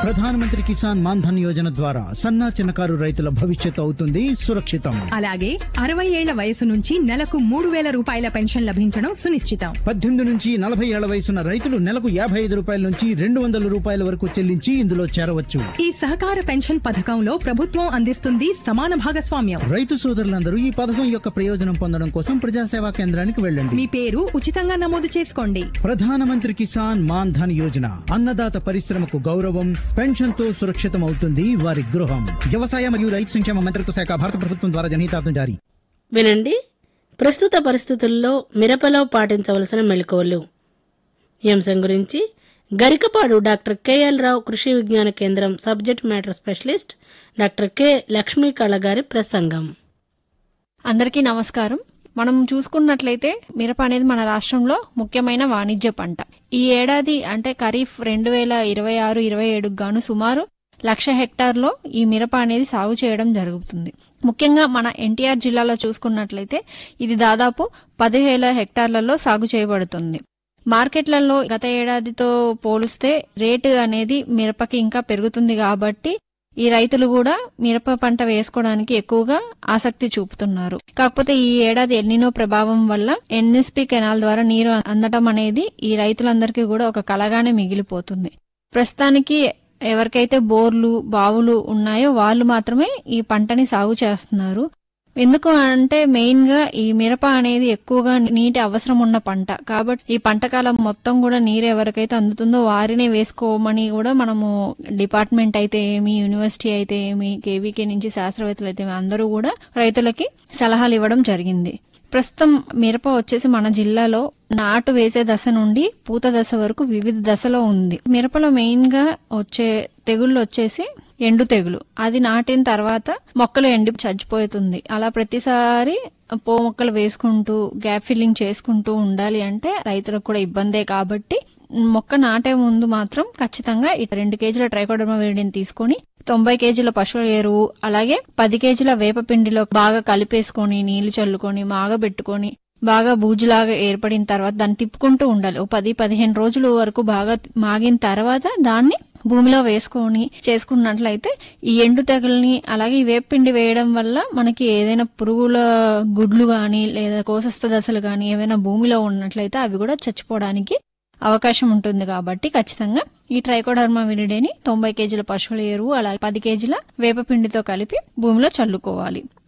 ప్రధానమంత్రి కిసాన్ మాన్ ధన్ యోజన ద్వారా సన్నా చిన్నకారు రైతుల భవిష్యత్తు అవుతుంది సురక్షితం అలాగే అరవై ఏళ్ల వయసు నుంచి నెలకు మూడు వేల రూపాయల పెన్షన్ లభించడం సునిశ్చితం పద్దెనిమిది నుంచి నలభై ఏళ్ల వయసున్న రైతులు నెలకు యాభై ఐదు రూపాయల నుంచి రెండు వందల రూపాయల వరకు చెల్లించి ఇందులో చేరవచ్చు ఈ సహకార పెన్షన్ పథకంలో ప్రభుత్వం అందిస్తుంది సమాన భాగస్వామ్యం రైతు సోదరులందరూ ఈ పథకం యొక్క ప్రయోజనం పొందడం కోసం ప్రజాసేవా కేంద్రానికి వెళ్ళండి మీ పేరు ఉచితంగా నమోదు చేసుకోండి ప్రధానమంత్రి కిసాన్ మాన్ ధన్ యోజన అన్నదాత పరిశ్రమకు గౌరవం పెన్షన్ తో సురక్షితం అవుతుంది వారి గృహం వ్యవసాయ మరియు రైతు సంక్షేమ మంత్రిత్వ శాఖ భారత ప్రభుత్వం ద్వారా జనహితార్థం జారీ వినండి ప్రస్తుత పరిస్థితుల్లో మిరపలో పాటించవలసిన మెలకువలు ఈ అంశం గురించి గరికపాడు డాక్టర్ కెఎల్ రావు Krishi Vignana Kendram subject matter specialist doctor K Lakshmi Kala గారి ప్రసంగం అందరికీ నమస్కారం మనం చూసుకున్నట్లయితే మిరప అనేది మన రాష్ట్రంలో ముఖ్యమైన వాణిజ్య పంట ఈ ఏడాది అంటే ఖరీఫ్ రెండు వేల ఇరవై ఆరు ఇరవై ఏడుకు గాను సుమారు లక్ష హెక్టార్లో ఈ మిరప అనేది సాగు చేయడం జరుగుతుంది ముఖ్యంగా మన ఎన్టీఆర్ జిల్లాలో చూసుకున్నట్లయితే ఇది దాదాపు పదివేల హెక్టార్లలో సాగు చేయబడుతుంది మార్కెట్లలో గత ఏడాదితో పోలిస్తే రేటు అనేది మిరపకి ఇంకా పెరుగుతుంది కాబట్టి ఈ రైతులు కూడా మిరప పంట వేసుకోవడానికి ఎక్కువగా ఆసక్తి చూపుతున్నారు కాకపోతే ఈ ఏడాది ఎల్నినో ప్రభావం వల్ల ఎన్ఎస్పి కెనాల్ ద్వారా నీరు అందటం అనేది ఈ రైతులందరికీ కూడా ఒక కలగానే మిగిలిపోతుంది ప్రస్తుతానికి ఎవరికైతే బోర్లు బావులు ఉన్నాయో వాళ్ళు మాత్రమే ఈ పంటని సాగు చేస్తున్నారు ఎందుకు అంటే మెయిన్ గా ఈ మిరప అనేది ఎక్కువగా నీటి అవసరం ఉన్న పంట కాబట్టి ఈ పంట కాలం మొత్తం కూడా నీరు ఎవరికైతే అందుతుందో వారినే వేసుకోమని కూడా మనము డిపార్ట్మెంట్ అయితే ఏమి యూనివర్సిటీ అయితే ఏమి కేవీకే నుంచి శాస్త్రవేత్తలు అయితే ఏమి అందరూ కూడా రైతులకి సలహాలు ఇవ్వడం జరిగింది ప్రస్తుతం మిరప వచ్చేసి మన జిల్లాలో నాటు వేసే దశ నుండి పూత దశ వరకు వివిధ దశలో ఉంది మిరపలో మెయిన్ గా వచ్చే తెగుళ్ళు వచ్చేసి ఎండు తెగులు అది నాటిన తర్వాత మొక్కలు ఎండి చచ్చిపోతుంది అలా ప్రతిసారి పో మొక్కలు వేసుకుంటూ గ్యాప్ ఫిల్లింగ్ చేసుకుంటూ ఉండాలి అంటే రైతులకు కూడా ఇబ్బందే కాబట్టి మొక్క నాటే ముందు మాత్రం ఖచ్చితంగా ఇటు రెండు కేజీల ట్రైకోడర్మా వేడిని తీసుకొని తొంభై కేజీల పశువుల ఎరువు అలాగే పది కేజీల వేపపిండిలో బాగా కలిపేసుకొని నీళ్లు చల్లుకొని మాగబెట్టుకొని బాగా బూజులాగా ఏర్పడిన తర్వాత దాన్ని తిప్పుకుంటూ ఉండాలి ఓ పది పదిహేను రోజుల వరకు బాగా మాగిన తర్వాత దాన్ని భూమిలో వేసుకొని చేసుకున్నట్లయితే ఈ ఎండు తెగుల్ని అలాగే ఈ వేపిండి వేయడం వల్ల మనకి ఏదైనా పురుగుల గుడ్లు గాని లేదా కోసస్థ దశలు గాని ఏవైనా భూమిలో ఉన్నట్లయితే అవి కూడా చచ్చిపోవడానికి అవకాశం ఉంటుంది కాబట్టి ఖచ్చితంగా ఈ ట్రైకోడర్మా విరిడేని తొంభై కేజీల పశువుల ఎరువు అలాగే పది కేజీల వేపపిండితో కలిపి భూమిలో చల్లుకోవాలి